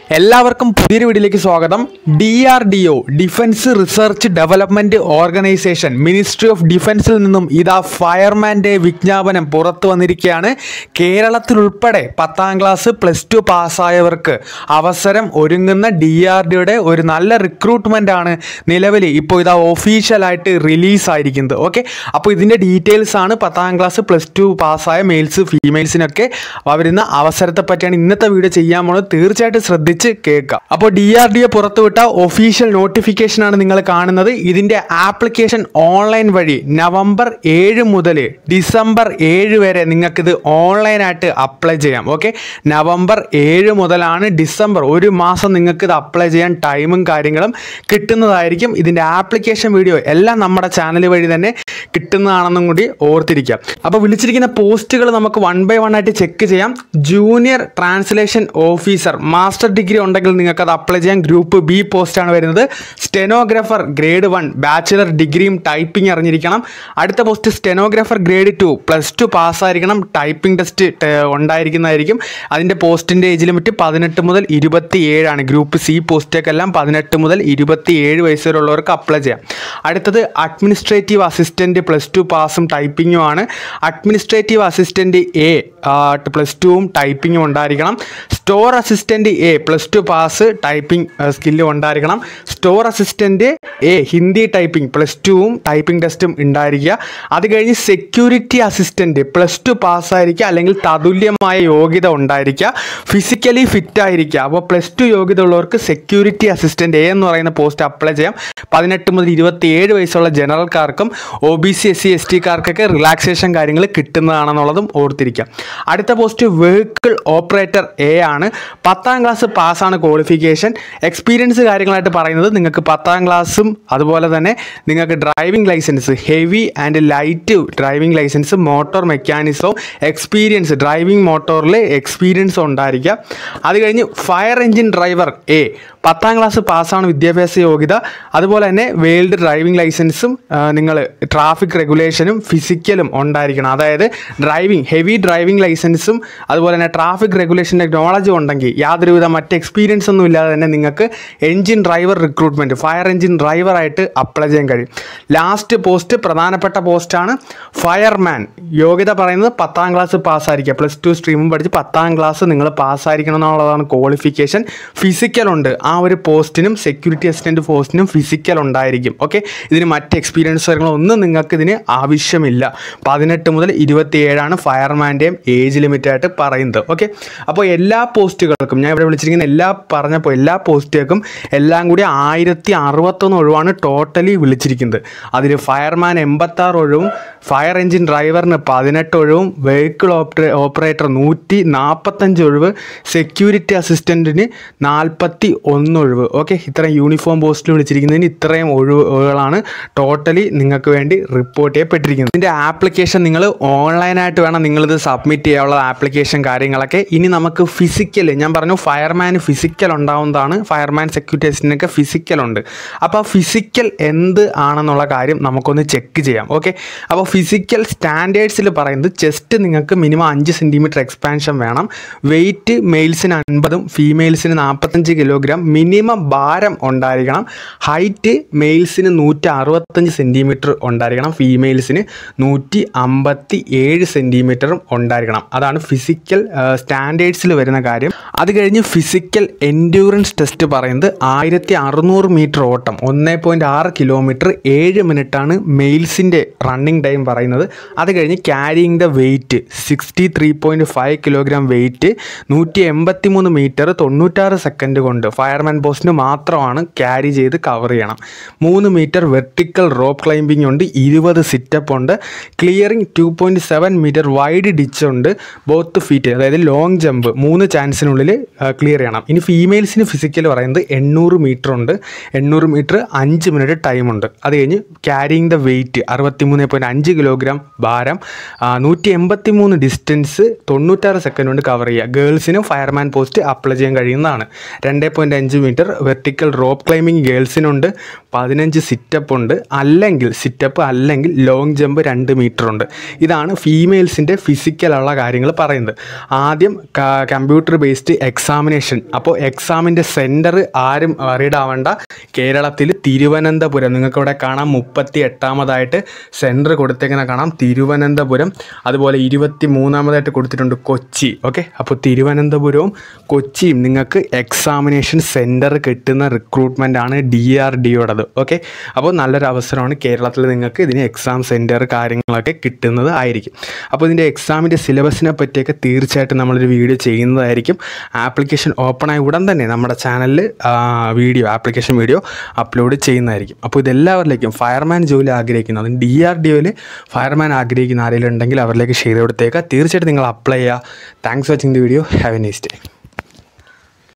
എല്ലാവർക്കും പുതിയൊരു വീഡിയോയിലേക്ക് സ്വാഗതം D R D O defence research development organisation ministry of ഡിഫൻസിൽ നിന്നും ഇതാ ഫയർമാൻ്റെ വിജ്ഞാപനം പുറത്തു വന്നിരിക്കുകയാണ് കേരളത്തിലുൾപ്പെടെ പത്താം ക്ലാസ് പ്ലസ് ടു പാസ്സായവർക്ക് അവസരം ഒരുങ്ങുന്ന ഡി ആർ ഡിയുടെ ഒരു നല്ല റിക്രൂട്ട്മെൻ്റ് ആണ് നിലവിൽ ഇപ്പോൾ ഇതാ ഒഫീഷ്യലായിട്ട് റിലീസ് ആയിരിക്കുന്നത് ഓക്കെ അപ്പോൾ ഇതിൻ്റെ ഡീറ്റെയിൽസ് ആണ് പത്താം ക്ലാസ് പ്ലസ് ടു പാസ്സായ മെയിൽസ് ഫീമെയിൽസിനൊക്കെ വരുന്ന അവസരത്തെ പറ്റിയാണ് ഇന്നത്തെ വീഡിയോ ചെയ്യാൻ പോകുന്നത് തീർച്ചയായിട്ടും ശ്രദ്ധിച്ച് കേൾക്കാം അപ്പോൾ ഡി ആർ ഡി എ പുറത്തുവിട്ട ഒഫീഷ്യൽ നോട്ടിഫിക്കേഷൻ ആണ് നിങ്ങൾ കാണുന്നത് ഇതിൻ്റെ ആപ്ലിക്കേഷൻ ഓൺലൈൻ വഴി നവംബർ ഏഴ് മുതൽ ഡിസംബർ ഏഴ് വരെ നിങ്ങൾക്കിത് ഓൺലൈനായിട്ട് അപ്ലൈ ചെയ്യാം ഓക്കെ നവംബർ ഏഴ് മുതലാണ് ഡിസംബർ ഒരു മാസം നിങ്ങൾക്ക് ഇത് അപ്ലൈ ചെയ്യാൻ ടൈമും കാര്യങ്ങളും കിട്ടുന്നതായിരിക്കും ഇതിൻ്റെ ആപ്ലിക്കേഷൻ വീഡിയോ എല്ലാം നമ്മുടെ ചാനൽ വഴി തന്നെ കിട്ടുന്നതാണെന്നും കൂടി ഓർത്തിരിക്കാം അപ്പോൾ വിളിച്ചിരിക്കുന്ന പോസ്റ്റുകൾ നമുക്ക് വൺ ബൈ വൺ ആയിട്ട് ചെക്ക് ചെയ്യാം junior translation officer master degree ഉണ്ടെങ്കിൽ നിങ്ങൾക്ക് അത് അപ്ലൈ ചെയ്യാം ഗ്രൂപ്പ് ബി പോസ്റ്റാണ് വരുന്നത് സ്റ്റെനോഗ്രാഫർ ഗ്രേഡ് വൺ ബാച്ചിലർ ഡിഗ്രിയും ടൈപ്പിംഗ് അറിഞ്ഞിരിക്കണം അടുത്ത post stenographer grade two plus two പാസ്സായിരിക്കണം ടൈപ്പിംഗ് ടെസ്റ്റ് ഉണ്ടായിരിക്കുന്നതായിരിക്കും അതിൻ്റെ പോസ്റ്റിൻ്റെ ഏജ് ലിമിറ്റ് പതിനെട്ട് മുതൽ ഇരുപത്തി ഏഴാണ് ഗ്രൂപ്പ് സി പോസ്റ്റൊക്കെല്ലാം പതിനെട്ട് മുതൽ ഇരുപത്തി ഏഴ് വയസ്സ് വരെയുള്ളവർക്ക് അപ്ലൈ ചെയ്യാം അടുത്തത് അഡ്മിനിസ്ട്രേറ്റീവ് അസിസ്റ്റൻറ്റ് പ്ലസ് ടു പാസും ടൈപ്പിങ്ങും ആണ് അഡ്മിനിസ്ട്രേറ്റീവ് അസിസ്റ്റൻറ്റ് എ പ്ലസ് ടുവും ടൈപ്പിങ്ങും ഉണ്ടായിരിക്കണം store assistant A plus two pass typing സ്കില്ലും ഉണ്ടായിരിക്കണം store assistant A Hindi typing plus ടുവും ടൈപ്പിംഗ് ടെസ്റ്റും ഉണ്ടായിരിക്കുക അത് കഴിഞ്ഞ് സെക്യൂരിറ്റി അസിസ്റ്റൻറ്റ് പ്ലസ് ടു പാസ്സായിരിക്കുക അല്ലെങ്കിൽ തതുല്യമായ യോഗ്യത ഉണ്ടായിരിക്കുക ഫിസിക്കലി ഫിറ്റ് ആയിരിക്കുക അപ്പോൾ പ്ലസ് ടു യോഗ്യത ഉള്ളവർക്ക് സെക്യൂരിറ്റി അസിസ്റ്റൻറ്റ് എ എന്ന് പറയുന്ന പോസ്റ്റ് അപ്ലൈ ചെയ്യാം പതിനെട്ട് മുതൽ ഇരുപത്തി ഏഴ് വയസ്സുള്ള ജനറൽക്കാർക്കും O B C S C S ടിക്കാർക്കൊക്കെ റിലാക്സേഷൻ കാര്യങ്ങൾ കിട്ടുന്നതാണെന്നുള്ളതും ഓർത്തിരിക്കാം അടുത്ത പോസ്റ്റ് വെഹിക്കിൾ ഓപ്പറേറ്റർ എ ആണ് പത്താം ക്ലാസ് പാസ്സാണ് ക്വാളിഫിക്കേഷൻ എക്സ്പീരിയൻസ് കാര്യങ്ങളായിട്ട് പറയുന്നത് നിങ്ങൾക്ക് പത്താം ക്ലാസ്സും അതുപോലെ തന്നെ നിങ്ങൾക്ക് driving licence heavy and light driving licence motor മെക്കാനിസവും എക്സ്പീരിയൻസ് ഡ്രൈവിംഗ് മോട്ടോറിൽ എക്സ്പീരിയൻസ് ഉണ്ടായിരിക്കുക അത് കഴിഞ്ഞ് ഫയർ എഞ്ചിൻ ഡ്രൈവർ എ പത്താം ക്ലാസ് പാസ്സാണ് വിദ്യാഭ്യാസ യോഗ്യത അതുപോലെ തന്നെ വേൾഡ് ഡ്രൈവിംഗ് ലൈസൻസും നിങ്ങൾ ട്രാഫിക് റെഗുലേഷനും ഫിസിക്കലും ഉണ്ടായിരിക്കണം അതായത് ഡ്രൈവിംഗ് ഹെവി ഡ്രൈവിംഗ് ലൈസൻസും അതുപോലെ തന്നെ ട്രാഫിക് റെഗുലേഷൻ്റെ നോളജും ഉണ്ടെങ്കിൽ യാതൊരുവിധ മറ്റ് എക്സ്പീരിയൻസ് ഒന്നും ഇല്ലാതെ തന്നെ നിങ്ങൾക്ക് engine driver recruitment fire engine ഡ്രൈവറായിട്ട് അപ്ലൈ ചെയ്യാൻ കഴിയും ലാസ്റ്റ് പോസ്റ്റ് പ്രധാനപ്പെട്ട പോസ്റ്റാണ് ഫയർമാൻ യോഗ്യത പറയുന്നത് പത്താം ക്ലാസ് പാസ്സായിരിക്കുക പ്ലസ് ടു സ്ട്രീമും പഠിച്ച് പത്താം ക്ലാസ് നിങ്ങൾ പാസ്സായിരിക്കണം എന്നുള്ളതാണ് ക്വാളിഫിക്കേഷൻ ഫിസിക്കൽ ഉണ്ട് ആ ഒരു പോസ്റ്റിനും സെക്യൂരിറ്റി അസിസ്റ്റൻറ്റ് പോസ്റ്റിനും ഫിസിക്കൽ ഉണ്ടായിരിക്കും ഓക്കെ ഇതിന് മറ്റ് എക്സ്പീരിയൻസ് കാര്യങ്ങളൊന്നും നിങ്ങൾക്ക് ഇതിന് ആവശ്യമില്ല പതിനെട്ട് മുതൽ ഇരുപത്തി ഏഴാണ് ഫയർമാൻ്റെയും ഏജ് ലിമിറ്റ് ആയിട്ട് പറയുന്നത് ഓക്കെ അപ്പോൾ എല്ലാ പോസ്റ്റുകൾക്കും ഞാൻ ഇവിടെ വിളിച്ചിരിക്കുന്ന എല്ലാ പറഞ്ഞപ്പോൾ എല്ലാ പോസ്റ്റുകൾക്കും എല്ലാം കൂടി ആയിരത്തി അറുപത്തൊന്ന് ഒഴിവാണ് ടോട്ടലി വിളിച്ചിരിക്കുന്നത് അതിൽ ഫയർമാൻ എൺപത്താറ് ഒഴിവും ഫയർ എഞ്ചിൻ ഡ്രൈവറിന് പതിനെട്ട് ഒഴിവും വെഹിക്കിൾ ഓപ്പറേ ഓപ്പറേറ്റർ നൂറ്റി നാൽപ്പത്തഞ്ച് ഒഴിവ് സെക്യൂരിറ്റി അസിസ്റ്റൻറ്റിന് നാൽപ്പത്തി ഒന്ന് ഒഴിവ് ഓക്കെ ഇത്രയും യൂണിഫോം പോസ്റ്റിൽ വിളിച്ചിരിക്കുന്നതിന് ഇത്രയും ഒഴിവുകളാണ് ടോട്ടലി നിങ്ങൾക്ക് വേണ്ടി റിപ്പോർട്ട് ചെയ്യപ്പെട്ടിരിക്കുന്നത് ഇതിൻ്റെ ആപ്ലിക്കേഷൻ നിങ്ങൾ ഓൺലൈനായിട്ട് വേണം നിങ്ങളിത് സബ്മിറ്റ് ചെയ്യാനുള്ള ആപ്ലിക്കേഷൻ കാര്യങ്ങളൊക്കെ ഇനി നമുക്ക് ഫിസിക്കൽ ഞാൻ പറഞ്ഞു ഫയർമാൻ ഫിസിക്കൽ ഉണ്ടാവുന്നതാണ് ഫയർമാൻ സെക്യൂരിറ്റി അസിസ്റ്റൻ്റൊക്കെ ഫിസിക്കൽ ഉണ്ട് അപ്പോൾ ഫിസിക്കൽ എന്ത് ആണെന്നുള്ള കാര്യം നമുക്കൊന്ന് ചെക്ക് ചെയ്യാം ഓക്കെ അപ്പോൾ ഫിസിക്കൽ സ്റ്റാൻഡേർഡ്സിൽ പറയുന്നത് ചെസ്റ്റ് നിങ്ങൾക്ക് മിനിമം അഞ്ച് സെൻറ്റിമീറ്റർ എക്സ്പാൻഷൻ വേണം വെയിറ്റ് മെയിൽസിന് അൻപതും ഫീമെയിൽസിന് നാൽപ്പത്തഞ്ച് കിലോഗ്രാം മിനിമം ഭാരം ഉണ്ടായിരിക്കണം ഹൈറ്റ് മെയിൽസിന് നൂറ്റി അറുപത്തഞ്ച് സെൻറ്റിമീറ്റർ ഉണ്ടായിരിക്കണം ഫീമെയിൽസിന് നൂറ്റി അമ്പത്തി ഏഴ് സെൻറ്റിമീറ്ററും ഉണ്ടായിരിക്കണം അതാണ് ഫിസിക്കൽ സ്റ്റാൻഡേർഡ്സിൽ വരുന്ന കാര്യം അത് കഴിഞ്ഞ് ഫിസിക്കൽ എൻഡ്യൂറൻസ് ടെസ്റ്റ് പറയുന്നത് ആയിരത്തി അറുന്നൂറ് മീറ്റർ ഓട്ടം ഒന്ന് പോയിൻറ്റ് ആറ് കിലോമീറ്റർ ഏഴ് മിനിറ്റാണ് മെയിൽസിൻ്റെ റണ്ണിങ് ടൈം പറയുന്നത് അത് കഴിഞ്ഞ് carrying the weight sixty three point five kilogram weight നൂറ്റി എൺപത്തി മൂന്ന് മീറ്റർ തൊണ്ണൂറ്റാറ് സെക്കൻഡ് കൊണ്ട് ഫയർമാൻ പോസ്റ്റിന് മാത്രമാണ് ക്യാരി ചെയ്ത് കവർ ചെയ്യണം മൂന്ന് മീറ്റർ വെർട്ടിക്കൽ റോപ്പ് ക്ലൈംബിംഗ് ഉണ്ട് ഇരുപത് സിറ്റപ്പ് ഉണ്ട് clearing two point seven metre wide ditch ഉണ്ട് ബോത്ത് ഫീറ്റ് അതായത് ലോങ് ജമ്പ് മൂന്ന് ചാൻസിനുള്ളിൽ ക്ലിയർ ചെയ്യണം ഇനി ഫീമെയിൽസിന് ഫിസിക്കൽ പറയുന്നത് എണ്ണൂറ് മീറ്റർ ഉണ്ട് എണ്ണൂറ് മീറ്റർ അഞ്ച് മിനിറ്റ് ടൈമുണ്ട് അത് കഴിഞ്ഞ് ക്യാരിയിങ് ദ വെയിറ്റ് അറുപത്തി മൂന്ന് പോയിൻറ്റ് അഞ്ച് കിലോഗ്രാം ഭാരം നൂറ്റി എൺപത്തി മൂന്ന് ഡിസ്റ്റൻസ് തൊണ്ണൂറ്റാറ് സെക്കൻഡ് കൊണ്ട് കവർ ചെയ്യുക ഗേൾസിനും ഫയർമാൻ പോസ്റ്റ് അപ്ലൈ ചെയ്യാൻ കഴിയുന്നതാണ് രണ്ട് പോയിൻറ്റ് അഞ്ച് മീറ്റർ വെർട്ടിക്കൽ റോപ്പ് ക്ലൈമ്പിംഗ് ഗേൾസിനുണ്ട് പതിനഞ്ച് സിറ്റപ്പ് ഉണ്ട് അല്ലെങ്കിൽ സിറ്റപ്പ് അല്ലെങ്കിൽ ലോങ് ജമ്പ് രണ്ട് മീറ്റർ ഉണ്ട് ഇതാണ് ഫീമെയിൽസിൻ്റെ ഫിസിക്കലുള്ള കാര്യങ്ങൾ പറയുന്നത് ആദ്യം കമ്പ്യൂട്ടർ ബേസ്ഡ് എക്സാമിനേഷൻ അപ്പോൾ എക്സാമിൻ്റെ സെൻറ്റർ ആരും വറീഡ് ആവേണ്ട കേരളത്തിൽ തിരുവനന്തപുരം നിങ്ങൾക്ക് ഇവിടെ കാണാം മുപ്പത്തി എട്ടാമതായിട്ട് സെൻറ്റർ കൊടുത്തേക്കുന്ന കാണാം തിരുവനന്തപുരം അതുപോലെ ഇരുപത്തി മൂന്നാമതായിട്ട് കൊടുത്തിട്ടുണ്ട് കൊച്ചി ഓക്കെ അപ്പോൾ തിരുവനന്തപുരവും കൊച്ചിയും നിങ്ങൾക്ക് എക്സാമിനേഷൻ സെൻറ്റർ കിട്ടുന്ന റിക്രൂട്ട്മെൻ്റ് ആണ് ഡി ആർ ഡിയോടത് ഓക്കെ അപ്പോൾ നല്ലൊരു അവസരമാണ് കേരളത്തിൽ നിങ്ങൾക്ക് ഇതിന് എക്സാം സെൻറ്റർ കാര്യങ്ങളൊക്കെ കിട്ടുന്നത് ആയിരിക്കും അപ്പോൾ ഇതിൻ്റെ എക്സാമിൻ്റെ സിലബസിനെ പറ്റിയൊക്കെ തീർച്ചയായിട്ടും നമ്മളൊരു വീഡിയോ ചെയ്യുന്നതായിരിക്കും ആപ്ലിക്കേഷൻ ഓപ്പൺ ആയ ഉടൻ തന്നെ നമ്മുടെ ചാനലിൽ വീഡിയോ ആപ്ലിക്കേഷൻ വീഡിയോ അപ്ലോഡ് ചെയ്യുന്നതായിരിക്കും അപ്പോൾ ഇതെല്ലാവരിലേക്കും ഫയർമാൻ ജോലി ആഗ്രഹിക്കുന്ന അതും ഡി ആർ ഡി ഒയിൽ ഫയർമാൻ ആഗ്രഹിക്കുന്ന ആരെങ്കിലും ഉണ്ടെങ്കിൽ അവരിലേക്ക് ഷെയർ കൊടുത്തേക്കുക തീർച്ചയായിട്ടും നിങ്ങൾ അപ്ലൈ ചെയ്യുക thanks watching the video have a nice day